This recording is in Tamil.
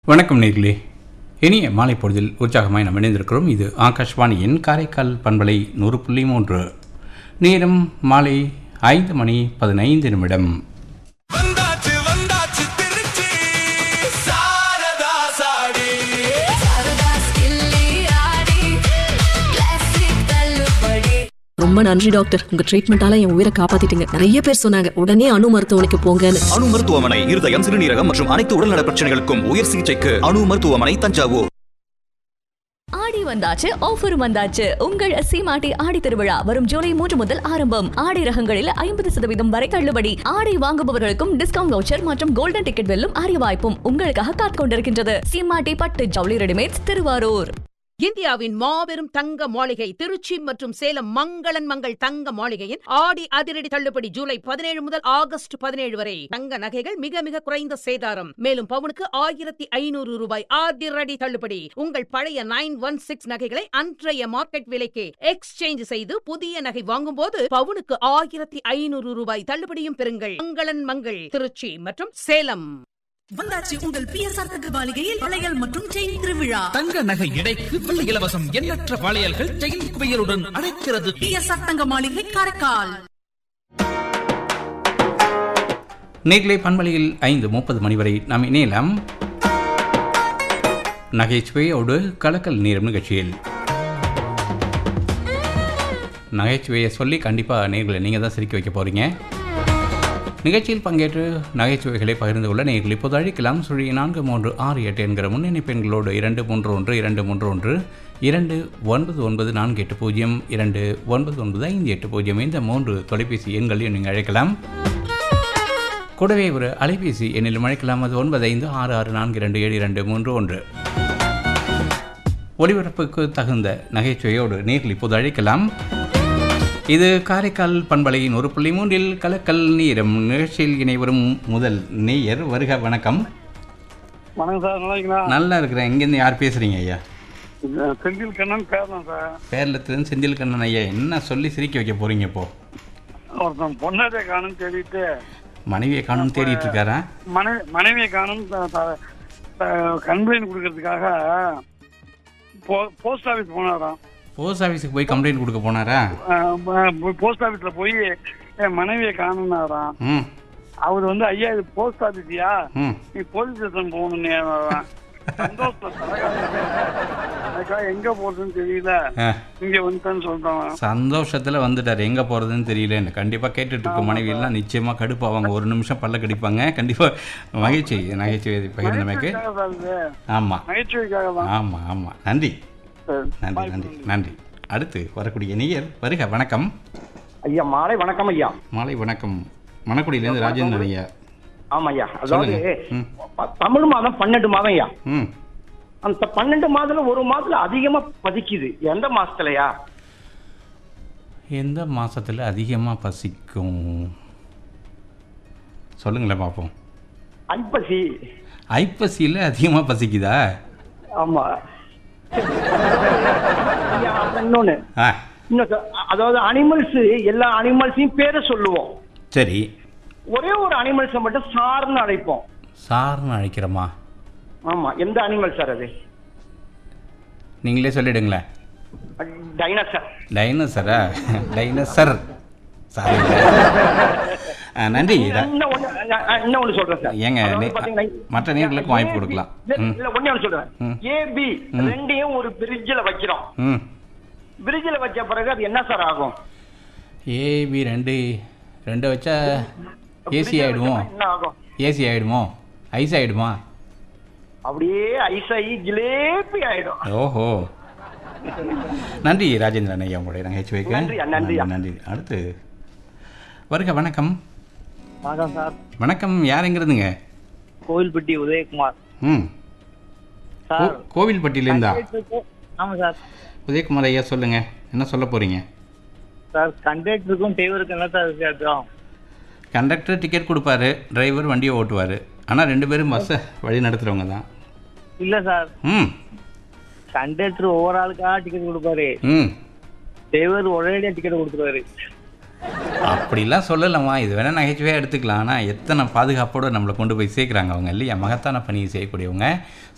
வணக்கம் நேர்களே இனிய மாலை பொழுதில் உற்சாகமாய் நாம் இணைந்திருக்கிறோம் இது ஆகாஷ்வாணியின் காரைக்கால் பண்பலை நூறு புள்ளி மூன்று நேரம் மாலை ஐந்து மணி பதினைந்து நிமிடம் வந்தாச்சு வந்தாச்சு திருச்சி சாரதா சாடி சாரதா ஸ்கில்லி ஆடி கிளாசிக் தள்ளுபடி ரொம்ப நன்றி டாக்டர் உங்க ட்ரீட்மெண்டால என் உயிரை காப்பாத்திட்டீங்க நிறைய பேர் சொன்னாங்க உடனே அணு மருத்துவமனைக்கு போங்கன்னு அணு மருத்துவமனை இருதயம் சிறுநீரகம் மற்றும் அனைத்து உடல்நல பிரச்சனைகளுக்கும் உயர் சிகிச்சைக்கு அணு மருத்துவமனை தஞ்சாவூர் ஆடி வந்தாச்சு ஆஃபர் வந்தாச்சு உங்கள் சீமாட்டி ஆடி திருவிழா வரும் ஜூலை மூன்று முதல் ஆரம்பம் ஆடை ரகங்களில் ஐம்பது சதவீதம் வரை தள்ளுபடி ஆடை வாங்குபவர்களுக்கும் டிஸ்கவுண்ட் வவுச்சர் மற்றும் கோல்டன் டிக்கெட் வெல்லும் அரிய வாய்ப்பும் உங்களுக்காக காத்துக் கொண்டிருக்கின்றது சீமாட்டி பட்டு ஜவுளி ரெடிமேட்ஸ் திருவாரூர் இந்தியாவின் மாபெரும் தங்க மாளிகை திருச்சி மற்றும் சேலம் மங்களன் மங்கள் தங்க மாளிகையின் ஆடி அதிரடி தள்ளுபடி ஜூலை பதினேழு முதல் ஆகஸ்ட் பதினேழு வரை தங்க நகைகள் மிக மிக குறைந்த சேதாரம் மேலும் பவுனுக்கு ஆயிரத்தி ஐநூறு ரூபாய் அதிரடி தள்ளுபடி உங்கள் பழைய நைன் ஒன் சிக்ஸ் நகைகளை அன்றைய மார்க்கெட் விலைக்கு எக்ஸ்சேஞ்ச் செய்து புதிய நகை வாங்கும்போது பவுனுக்கு ஆயிரத்தி ஐநூறு ரூபாய் தள்ளுபடியும் பெறுங்கள் மங்களன் மங்கள் திருச்சி மற்றும் சேலம் வந்தாச்சு உங்கள் பிஎஸ்ஆர் தங்க மாளிகையில் வளையல் மற்றும் செயின் திருவிழா தங்க நகை எடைக்கு வெள்ளி இலவசம் எண்ணற்ற வளையல்கள் செயின் குவியலுடன் அழைக்கிறது பிஎஸ்ஆர் தங்க மாளிகை காரைக்கால் நேர்களே பண்பலையில் ஐந்து முப்பது மணி வரை நாம் இணையலாம் நகைச்சுவையோடு கலக்கல் நேரம் நிகழ்ச்சியில் நகைச்சுவையை சொல்லி கண்டிப்பாக நேர்களை நீங்கள் தான் சிரிக்க வைக்க போகிறீங்க நிகழ்ச்சியில் பங்கேற்று நகைச்சுவைகளை பகிர்ந்து கொள்ள நேர்கள் இப்போது அழைக்கலாம் சுழி நான்கு மூன்று ஆறு எட்டு என்கிற முன்னணி பெண்களோடு இரண்டு மூன்று ஒன்று இரண்டு மூன்று ஒன்று இரண்டு ஒன்பது ஒன்பது நான்கு எட்டு பூஜ்ஜியம் இரண்டு ஒன்பது ஒன்பது ஐந்து எட்டு பூஜ்ஜியம் இந்த மூன்று தொலைபேசி எண்களையும் நீங்கள் அழைக்கலாம் கூடவே ஒரு அலைபேசி எண்ணிலும் அழைக்கலாம் அது ஒன்பது ஐந்து ஆறு ஆறு நான்கு இரண்டு ஏழு இரண்டு மூன்று ஒன்று ஒளிபரப்புக்கு தகுந்த நகைச்சுவையோடு நேரில் இப்போது அழைக்கலாம் இது காரைக்கால் பண்பலையின் ஒரு புள்ளி மூன்றில் கலக்கல் நீரம் நிகழ்ச்சியில் இணைவரும் முதல் நேயர் வருக வணக்கம் வணக்கம் சார் நல்லா இருக்கீங்களா நல்லா இருக்கிறேன் இங்கேருந்து யார் பேசுகிறீங்க ஐயா இந்த செந்தில் கண்ணன் பேரலாம் சார் பேரளத்துலேருந்து செந்தில் கண்ணன் ஐயா என்ன சொல்லி சிரிக்க வைக்க போகிறீங்க இப்போ ஒருத்தன் பொண்ணாட்டை காணும் தேடிட்டு மனைவியை காணும் தேடிட்டு இருக்காரா மனைவி மனைவியை காணும் கம்ப்ளைண்ட் கொடுக்கறதுக்காக போ- போஸ்ட் ஆஃபீஸ் போனாராம் போஸ்ட் ஆஃபீஸுக்கு போய் கம்ப்ளைண்ட் கொடுக்க போனாரா அஹ் போஸ்ட் ஆஃபீஸில் போய் என் மனைவியை காணும்னாராம் ம் அவர் வந்து ஐயா இது போஸ்ட் ஆஃபீஸியா ம் நீ போலீஸ் ஸ்டேஷன் போகணும்னு சந்தோஷத்துல தலைகாணிச்சு, அதுக்காக எங்க போறதுன்னு தெரியல ஆ இங்க வந்துட்டேன்னு சொல்லிட்டான் சந்தோஷத்தில் வந்துட்டார் எங்கே போகிறதுன்னு தெரியல கண்டிப்பாக கேட்டுட்டு இருக்க மனைவியெல்லாம் நிச்சயமாக கடுப்பாவாங்க ஒரு நிமிஷம் பல்ல கடிப்பாங்க கண்டிப்பாக மகிழ்ச்சி நகைச்சுவை பகிர்ந்தமைக்கு நகைச்சுவைக்காக தான் இது. ஆமாம் நகைச்சுவைக்காக தான் ஆமாம் ஆமாம் நன்றி சரி. நன்றி நன்றி நன்றி அடுத்து வரக்கூடிய நேயர் வருக வணக்கம் ஐயா மாலை வணக்கம் ஐயா மாலை வணக்கம் மணக்குடியிலேருந்து ராஜேந்திரன் ஐயா ஆமா ஐயா அதாவது சொல்லுங்க. ம். ப- தமிழ் மாதம் பன்னெண்டு மாதம் ஐயா ம் அந்த பன்னெண்டு மாதத்துல ஒரு மாதத்துல அதிகமா பதிக்குது எந்த மாசத்துலயா எந்த மாதத்தில் அதிகமாக பசிக்கும் சொல்லுங்களேன் பார்ப்போம் ஐப்பசி ஐப்பசியில் அதிகமாக பசிக்குதா ஆமா ஐயா, அப்புறம் இன்னொன்னு ஆ இன்னும் சொ- அதாவது அனிமல்ஸ் எல்லா அனிமல்ஸையும் பேரை சொல்லுவோம் சரி ஒரே ஒரு அனிமல்ஸை மட்டும் சார்னு அழைப்போம் சார்னு அழைக்கிறோமா ஆமா எந்த அனிமல் சார் அது நீங்களே சொல்லிடுங்களேன் டைனோசர் டைனோசரா டைனோசர் சாரி ஆ, நன்றி ர- இன்னும் ஒண்ணு அஹ், இன்னும் ஒண்ணு சொல்றேன் சார் ஏங்க, அதாவது நே- பாத்தீங்கன்னா, மற்ற நேர்களுக்கும் வாய்ப்பு AB கொடுக்கலாம். இல்ல, ம். இல்ல ஒண்ணே ஒண்ணு சொல்றேன் ம். ஏபி ரெண்டையும் ஒரு பிரிட்ஜில் வைக்கிறோம் ம் பிரிட்ஜில் வச்ச பிறகு அது என்ன சார் ஆகும் ஏபி ரெண்டு ரெண்டு வச்சா ஏசி Fridge ல ஆகிடுமோ வச்சா என்ன ஆகும் ஏசி ஆகிடுமோ ஐஸ் ஆகிடுமா அப்படியே ஐஸ் ஆகி ஜிலேபி ஆயிடும் ஓஹோ நன்றி ராஜேந்திரன் ஐயா உங்களுடைய நகைச்சுவைக்கு நன்றியா, நன்றியா. நன்றி அடுத்து வருக வணக்கம் வணக்கம் சார் வணக்கம் யார் எங்கிறதுங்க கோவில்பட்டி உதயகுமார் ம் சார் கோ- கோவில்பட்டியிலேருந்தா ஆமா சார் உதயகுமார் ஐயா சொல்லுங்க என்ன சொல்ல போறீங்க சார் கண்டக்டருக்கும் டிரைவருக்கும் என்ன சார் வித்தியாசம் கண்டக்டர் டிக்கெட் கொடுப்பாரு டிரைவர் வண்டியை ஓட்டுவார் ஆனால் ரெண்டு பேரும் பஸ்ஸை வழி நடத்துகிறவங்க தான் இல்ல சார் ம் கண்டக்டர் ஒவ்வொரு ஆளுக்காக டிக்கெட் கொடுப்பாரு ம் டிரைவர் ஒரேடியா டிக்கெட் கொடுத்துருவாரு அப்படிலாம் சொல்லலாமா இது வேணால் நகைச்சுவையாக எடுத்துக்கலாம் ஆனால் எத்தனை பாதுகாப்போடு நம்மளை கொண்டு போய் சேர்க்குறாங்க அவங்க இல்லையா மகத்தான பணியை செய்யக்கூடியவங்க